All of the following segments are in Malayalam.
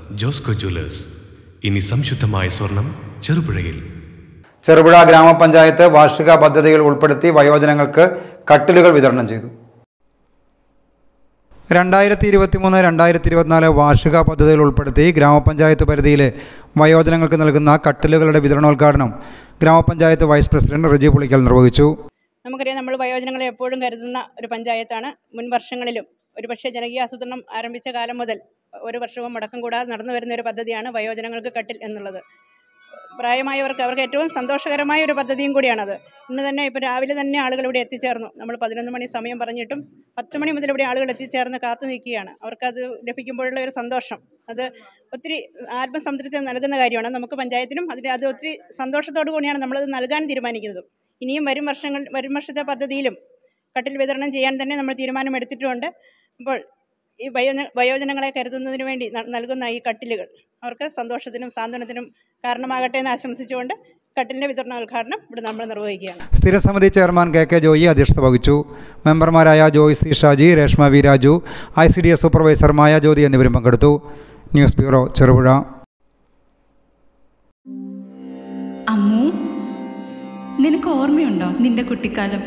ജോസ്കോ ജ്വല്ലേഴ്സ് ഇനി സംശുദ്ധമായ സ്വർണം ചെറുപുഴയിൽ ചെറുപുഴ ഗ്രാമപഞ്ചായത്ത് വാർഷിക പദ്ധതികൾ ഉൾപ്പെടുത്തി വയോജനങ്ങൾക്ക് കട്ടിലുകൾ വിതരണം ചെയ്തു രണ്ടായിരത്തി ഇരുപത്തി മൂന്ന് രണ്ടായിരത്തി ഇരുപത്തിനാല് വാർഷിക പദ്ധതികൾ ഉൾപ്പെടുത്തി ഗ്രാമപഞ്ചായത്ത് പരിധിയിലെ വയോജനങ്ങൾക്ക് നൽകുന്ന കട്ടിലുകളുടെ വിതരണോദ്ഘാടനം ഗ്രാമപഞ്ചായത്ത് വൈസ് പ്രസിഡന്റ് റിജി പുളിക്കൽ നിർവഹിച്ചു നമുക്കറിയാം നമ്മൾ വയോജനങ്ങളെ എപ്പോഴും കരുതുന്ന ഒരു പഞ്ചായത്താണ് മുൻ വർഷങ്ങളിലും ഒരുപക്ഷെ ജനകീയ ആസൂത്രണം ആരംഭിച്ച കാലം മുതൽ ഒരു വർഷവും മുടക്കം കൂടാതെ നടന്നു വരുന്ന ഒരു പദ്ധതിയാണ് വയോജനങ്ങൾക്ക് കട്ടിൽ എന്നുള്ളത് പ്രായമായവർക്ക് അവർക്ക് ഏറ്റവും സന്തോഷകരമായ ഒരു പദ്ധതിയും കൂടിയാണത് ഇന്ന് തന്നെ ഇപ്പോൾ രാവിലെ തന്നെ ആളുകൾ ഇവിടെ എത്തിച്ചേർന്നു നമ്മൾ പതിനൊന്ന് മണി സമയം പറഞ്ഞിട്ടും പത്ത് മണി മുതൽ ഇവിടെ ആളുകൾ എത്തിച്ചേർന്ന് കാത്തു നിൽക്കുകയാണ് അവർക്കത് ലഭിക്കുമ്പോഴുള്ള ഒരു സന്തോഷം അത് ഒത്തിരി ആത്മസംതൃപ്തി നൽകുന്ന കാര്യമാണ് നമുക്ക് പഞ്ചായത്തിനും അതിന് അത് ഒത്തിരി സന്തോഷത്തോടു കൂടിയാണ് നമ്മളത് നൽകാൻ തീരുമാനിക്കുന്നത് ഇനിയും വരും വർഷങ്ങൾ വരും വർഷത്തെ പദ്ധതിയിലും കട്ടിൽ വിതരണം ചെയ്യാൻ തന്നെ നമ്മൾ തീരുമാനമെടുത്തിട്ടുമുണ്ട് അപ്പോൾ ഈ വയോജന വയോജനങ്ങളെ കരുതുന്നതിന് വേണ്ടി ന- നൽകുന്ന ഈ കട്ടിലുകൾ അവർക്ക് സന്തോഷത്തിനും സാന്ത്വനത്തിനും കാരണമാകട്ടെ എന്ന് ആശംസിച്ചുകൊണ്ട് കട്ടിലിൻ്റെ വിതരണോദ്ഘാടനം ഇവിടെ നമ്മൾ നിർവഹിക്കുകയാണ് സ്ഥിരസമിതി ചെയർമാൻ കെ കെ ജോയി അധ്യക്ഷത വഹിച്ചു മെമ്പർമാരായ Joy C Shaji Reshma V Raju I C D S supervisor Maya Jyothi എന്നിവരും പങ്കെടുത്തു ന്യൂസ് ബ്യൂറോ ചെറുപുഴ അമ്മു നിനക്ക് ഓർമ്മയുണ്ടോ നിന്റെ കുട്ടിക്കാലം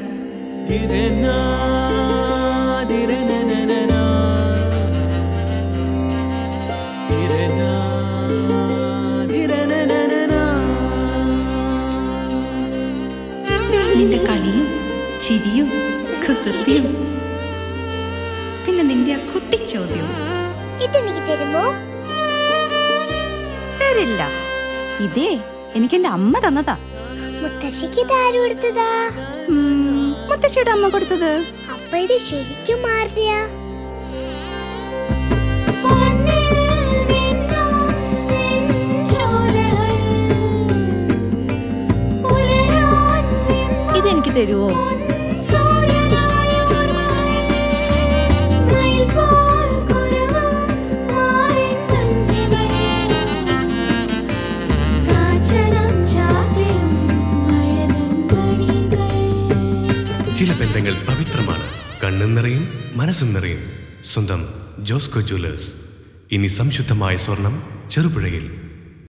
നിന്റെ കളിയും ചിരിയും കുസൃതിയും പിന്നെ നിന്റെ ആ കുട്ടിച്ചോദ്യവും ഇതെനിക്ക് തരുമോ തരില്ല ഇതേ എനിക്ക് എന്റെ അമ്മ തന്നതാ മുത്തശ്ശിക്ക് ഇതാര് കൊടുത്തതാ ഉം, മുത്തശ്ശിയുടെ അമ്മ കൊടുത്തത് അപ്പൊ ഇത് ശരിക്കും മാറിയ ഇതെനിക്ക് തരുവോ ചില ബന്ധങ്ങൾ പവിത്രമാണ് കണ്ണും നിറയും മനസ്സും നിറയും സ്വന്തം ജോസ്കോ ജ്വല്ലേഴ്സ് ഇനി സംശുദ്ധമായ സ്വർണം ചെറുപുഴയിൽ